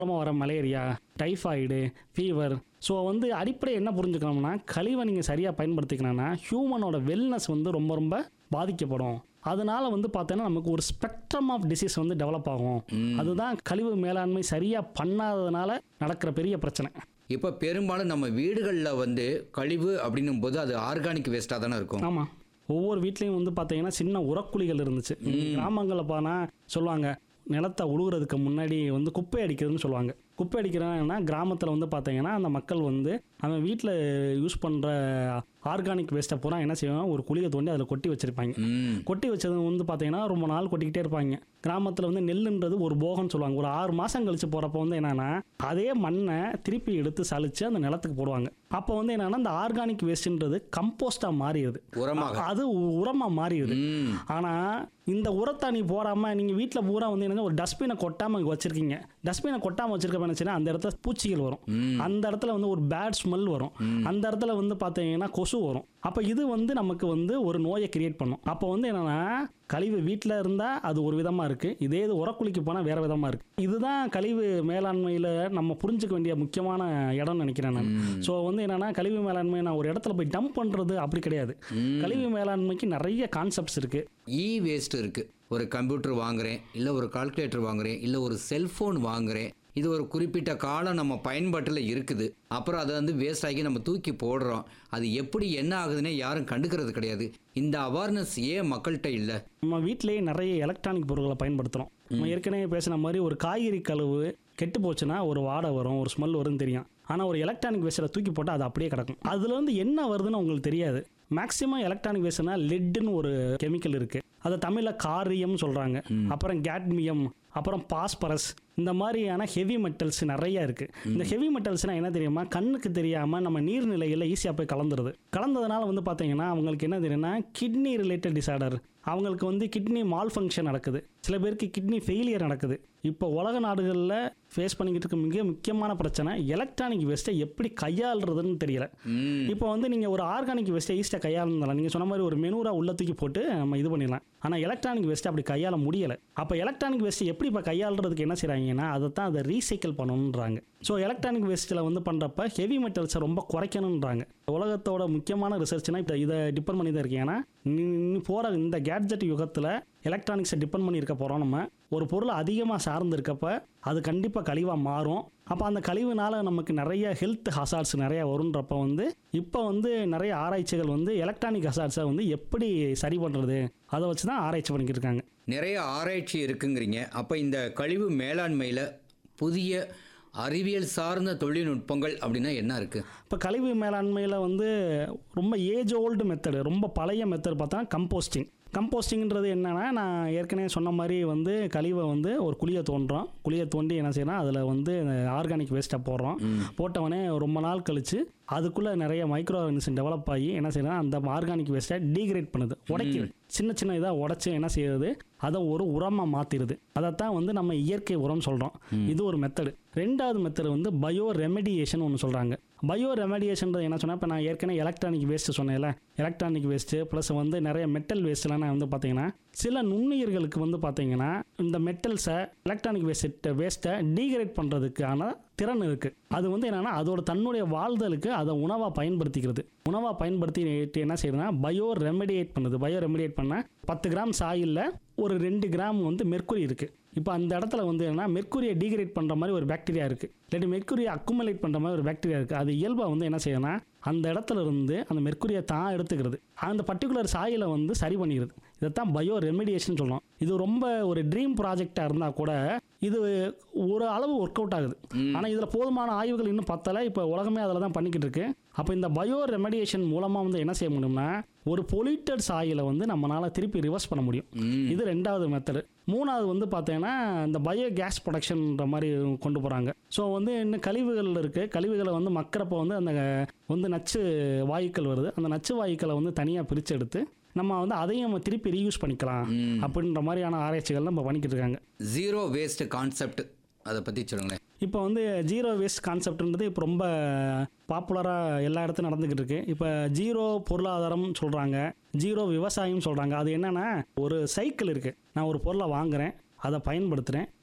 மூலமாக வர malaria typhoid fever so வந்து அடிப்படை என்ன புரிஞ்சுக்கணும்னா கழிவை நீங்கள் சரியாக பயன்படுத்திக்கணும்னா ஹியூமனோட வெல்னஸ் வந்து ரொம்ப ரொம்ப பாதிக்கப்படும் அதனால வந்து பார்த்தோன்னா நமக்கு ஒரு ஸ்பெக்ட்ரம் ஆஃப் டிசீஸ் வந்து டெவலப் ஆகும் அதுதான் கழிவு மேலாண்மை சரியாக பண்ணாததுனால நடக்கிற பெரிய பிரச்சனை இப்போ பெரும்பாலும் நம்ம வீடுகளில் வந்து கழிவு அப்படின்னும் போது அது ஆர்கானிக் வேஸ்ட்டாக தானே இருக்கும் ஆமாம் ஒவ்வொரு வீட்லேயும் வந்து பார்த்தீங்கன்னா சின்ன உரக்குழிகள் இருந்துச்சு கிராமங்களில் போனா சொல்லுவாங்க நிலத்தை உழுகுறதுக்கு முன்னாடி வந்து குப்பை அடிக்கிறதுன்னு சொல்லுவாங்க குப்பை அடிக்கிறதுனா கிராமத்தில் வந்து பார்த்தீங்கன்னா அந்த மக்கள் வந்து அவன் வீட்டில் யூஸ் பண்ணுற ஆர்கானிக் வேஸ்ட்டை பூரா என்ன செய்வாங்க ஒரு குழியை தோண்டி அதில் கொட்டி வச்சிருப்பாங்க ம் கொட்டி வச்சது வந்து பார்த்தீங்கன்னா ரொம்ப நாள் கொட்டிக்கிட்டே இருப்பாங்க கிராமத்தில் வந்து நெல்லுன்றது ஒரு போகம்னு சொல்லுவாங்க ஒரு ஆறு மாதம் கழிச்சு போகிறப்ப வந்து என்னன்னா அதே மண்ணை திருப்பி எடுத்து சலிச்சு அந்த நிலத்துக்கு போடுவாங்க அப்போ வந்து என்னன்னா அந்த ஆர்கானிக் வேஸ்ட்ன்றது கம்போஸ்டாக மாறிடுது உரமாக அது உ- உரமா மாறிடுது ம் ஆனா இந்த உரத்தை நீ போடாம நீங்க வீட்ல பூரா வந்து என்னங்க ஒரு டஸ்ட்பினை கொட்டாம இங்க வச்சிருக்கீங்க டஸ்ட்பினை கொட்டாம வச்சிருக்க நினைச்சுன்னா அந்த இடத்துல பூச்சிகள் வரும் அந்த இடத்துல வந்து ஒரு பேட் ஸ்மெல் வரும் அந்த இடத்துல வந்து பாத்தீங்கன்னா கொசு வரும் அப்ப இது வந்து நமக்கு வந்து ஒரு நோயை கிரியேட் பண்ணும் அப்போ வந்து என்னன்னா கழிவு வீட்டில் இருந்தால் அது ஒரு விதமாக இருக்குது இதே இது உரக்குழிக்கு போனால் வேறு விதமாக இருக்குது இதுதான் கழிவு மேலாண்மையில் நம்ம புரிஞ்சுக்க வேண்டிய முக்கியமான இடம்னு நினைக்கிறேன் நான் ஸோ வந்து என்னன்னா கழிவு மேலாண்மை நான் ஒரு இடத்துல போய் டம்ப் பண்ணுறது அப்படி கிடையாது கழிவு மேலாண்மைக்கு நிறைய கான்செப்ட்ஸ் இருக்குது இ வேஸ்ட் இருக்கு ஒரு கம்ப்யூட்டர் வாங்குறேன் இல்லை ஒரு கால்குலேட்டர் வாங்குறேன் இல்லை ஒரு செல்ஃபோன் வாங்குறேன் இது ஒரு குறிப்பிட்ட காலம் நம்ம பயன்பாட்டில் இருக்குது அப்புறம் அதை வந்து வேஸ்ட் ஆகி நம்ம தூக்கி போடுறோம் அது எப்படி என்ன ஆகுதுன்னே யாரும் கண்டுக்கிறது கிடையாது இந்த அவேர்னஸ் ஏன் மக்கள்கிட்ட இல்லை நம்ம வீட்டிலேயே நிறைய எலக்ட்ரானிக் பொருட்களை பயன்படுத்துகிறோம் நம்ம ஏற்கனவே பேசின மாதிரி ஒரு காய்கறி கழுவு கெட்டு போச்சுன்னா ஒரு வாடை வரும் ஒரு ஸ்மெல் வரும்னு தெரியும் ஆனால் ஒரு எலக்ட்ரானிக் வேஸ்ட்டில் தூக்கி போட்டால் அது அப்படியே கிடக்கும் அதுல இருந்து என்ன வருதுன்னு உங்களுக்கு தெரியாது மேக்ஸிமம் எலக்ட்ரானிக் வேஸ்ட்னா லெட்டுன்னு ஒரு கெமிக்கல் இருக்குது அதை தமிழில் காரியம் சொல்கிறாங்க அப்புறம் கேட்மியம் அப்புறம் பாஸ்பரஸ் இந்த மாதிரியான ஹெவி மெட்டல்ஸ் நிறைய இருக்கு இந்த ஹெவி மெட்டல்ஸ்னா என்ன தெரியுமா கண்ணுக்கு தெரியாம நம்ம நீர்நிலைகளில் ஈஸியாக போய் கலந்துருது கலந்ததுனால வந்து பார்த்தீங்கன்னா அவங்களுக்கு என்ன தெரியும்னா கிட்னி ரிலேட்டட் டிசார்டர் அவங்களுக்கு வந்து கிட்னி மால் ஃபங்க்ஷன் நடக்குது சில பேருக்கு கிட்னி ஃபெயிலியர் நடக்குது இப்போ உலக நாடுகளில் ஃபேஸ் பண்ணிக்கிட்டு இருக்க மிக முக்கியமான பிரச்சனை எலக்ட்ரானிக் வேஸ்ட்டை எப்படி கையாளுறதுன்னு தெரியல ம் இப்போ வந்து நீங்கள் ஒரு ஆர்கானிக் வேஸ்ட்டை ஈஸியாக கையாளலாம் நீங்கள் சொன்ன மாதிரி ஒரு மெனூரா உள்ள தூக்கி போட்டு நம்ம இது பண்ணிடலாம் ஆனால் எலக்ட்ரானிக் வேஸ்ட்டை அப்படி கையாள முடியலை அப்போ எலக்ட்ரானிக் வேஸ்ட்டை எப்படி இப்போ கையாளுறதுக்கு என்ன செய்கிறாங்கன்னா அதை தான் அதை ரீசைக்கிள் பண்ணணுன்றாங்க ஸோ எலக்ட்ரானிக் வேஸ்ட்டில் வந்து பண்ணுறப்ப ஹெவி மெட்டல்ஸை ரொம்ப குறைக்கணுன்றாங்க உலகத்தோட முக்கியமான ரிசர்ச்னா இப்போ இதை டிபெண்ட் பண்ணி தான் இருக்கு ஏன்னா நீ போகிற இந்த கேட்ஜெட் யுகத்தில் எலக்ட்ரானிக்ஸை டிபெண்ட் பண்ணி இருக்க போகிறோம் நம்ம ஒரு பொருள் அதிகமாக சார்ந்து இருக்கப்ப அது கண்டிப்பாக கழிவாக மாறும் அப்போ அந்த கழிவுனால நமக்கு நிறைய ஹெல்த் ஹசார்ட்ஸ் நிறைய வருன்றப்ப வந்து இப்போ வந்து நிறைய ஆராய்ச்சிகள் வந்து எலக்ட்ரானிக் ஹசார்ட்ஸை வந்து எப்படி சரி பண்ணுறது அதை வச்சு தான் ஆராய்ச்சி பண்ணிக்கிட்டு இருக்காங்க நிறைய ஆராய்ச்சி இருக்குங்கிறீங்க அப்போ இந்த கழிவு மேலாண்மையில் புதிய அறிவியல் சார்ந்த தொழில்நுட்பங்கள் அப்படின்னா என்ன இருக்குது இப்போ கழிவு மேலாண்மையில் வந்து ரொம்ப ஏஜ் ஓல்டு மெத்தடு ரொம்ப பழைய மெத்தட் பார்த்தா கம்போஸ்டிங் கம்போஸ்டிங்ன்றது என்னன்னா நான் ஏற்கனவே சொன்ன மாதிரி வந்து கழிவை வந்து ஒரு குழியை தோண்டுறோம் குழியை தோண்டி என்ன செய்யறோம் அதில் வந்து ஆர்கானிக் வேஸ்ட்டை போடுறோம் போட்டவொடனே ரொம்ப நாள் கழிச்சு அதுக்குள்ளே நிறைய மைக்ரோ ஆர்கனிசம் டெவலப் ஆகி என்ன செய்யணும் அந்த ஆர்கானிக் வேஸ்ட்டை டீக்ரேட் பண்ணுது உடைக்குது சின்ன சின்ன இதாக உடைச்சு என்ன செய்யுது அதை ஒரு உரமாக மாற்றிடுது அதைத்தான் வந்து நம்ம இயற்கை உரம் சொல்கிறோம் இது ஒரு மெத்தடு ரெண்டாவது மெத்தடு வந்து பயோ ரெமெடியேஷன் ஒன்று சொல்கிறாங்க பயோ ரெமெடியேஷன்றது என்ன சொன்னால் இப்போ நான் ஏற்கனவே எலக்ட்ரானிக் வேஸ்ட்டு சொன்னேன்ல எலக்ட்ரானிக் வேஸ்ட்டு ப்ளஸ் வந்து நிறைய மெட்டல் வேஸ்ட்லாம் நான் வந்து பார்த்தீங்கன்னா சில நுண்ணுயிர்களுக்கு வந்து பார்த்தீங்கன்னா இந்த மெட்டல்ஸை எலக்ட்ரானிக் வேஸ்ட் வேஸ்ட்டை டீக்ரேட் பண்ணுறதுக்கான திறன் இருக்குது அது வந்து என்னென்னா அதோட தன்னுடைய வாழ்தலுக்கு அதை உணவாக பயன்படுத்திக்கிறது உணவாக பயன்படுத்தி என்ன செய்யுதுன்னா பயோ ரெமெடியேட் பண்ணுது பயோ ரெமெடியேட் பண்ண பத்து கிராம் சாயிலில் ஒரு ரெண்டு கிராம் வந்து மெர்க்குரி இருக்குது இப்போ அந்த இடத்துல வந்து என்ன மெர்க்குரியை டீக்ரேட் பண்ணுற மாதிரி ஒரு பாக்டீரியா இருக்குது இல்லாட்டி மெர்க்குரியை அக்குமுலேட் பண்ணுற மாதிரி ஒரு பாக்டீரியா இருக்குது அது இயல்பாக வந்து என்ன செய்யணும்னா அந்த இடத்துல இருந்து அந்த மெர்க்குரியை தான் எடுத்துக்கிறது அந்த பர்டிகுலர் சாயிலை வந்து சரி பண்ணிடுது இதைத்தான் பயோ ரெமெடியேஷன் சொல்லுவோம் இது ரொம்ப ஒரு ட்ரீம் ப்ராஜெக்டாக இருந்தால் கூட இது ஒரு அளவு ஒர்க் அவுட் ஆகுது ஆனால் இதில் போதுமான ஆய்வுகள் இன்னும் பத்தலை இப்போ உலகமே அதில் தான் பண்ணிக்கிட்டு இருக்கு அப்போ இந்த பயோ ரெமெடியேஷன் மூலமாக வந்து என்ன செய்ய முடியும்னா ஒரு பொலியூட்டட் சாயிலை வந்து நம்மளால திருப்பி ரிவர்ஸ் பண்ண முடியும் இது ரெண்டாவது மெத்தடு மூணாவது வந்து பார்த்தீங்கன்னா இந்த பயோ கேஸ் ப்ரொடக்ஷன்ற மாதிரி கொண்டு போகிறாங்க ஸோ வந்து இன்னும் கழிவுகள் இருக்குது கழிவுகளை வந்து மக்கிறப்ப வந்து அந்த வந்து நச்சு வாயுக்கள் வருது அந்த நச்சு வாயுக்களை வந்து தனியாக பிரித்து எடுத்து நம்ம வந்து அதையும் நம்ம திருப்பி ரீயூஸ் பண்ணிக்கலாம் அப்படின்ற மாதிரியான ஆராய்ச்சிகள் நம்ம பண்ணிக்கிட்டு இருக்காங்க ஜீரோ வேஸ்ட் கான்செப்ட் அதை பற்றி சொல்லுங்களேன் இப்போ வந்து ஜீரோ வேஸ்ட் கான்செப்ட்ன்றது இப்போ ரொம்ப பாப்புலராக எல்லா இடத்துலையும் நடந்துக்கிட்டு இருக்கு இப்போ ஜீரோ பொருளாதாரம் சொல்கிறாங்க ஜீரோ விவசாயம் சொல்கிறாங்க அது என்னன்னா ஒரு சைக்கிள் இருக்குது நான் ஒரு பொருளை வாங்குறேன் அதை பயன்படுத்துகிறேன்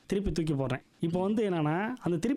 திருப்பி தூக்கி போடுறேன் இப்போ வந்து என்னன்னா அந்த திருப்பி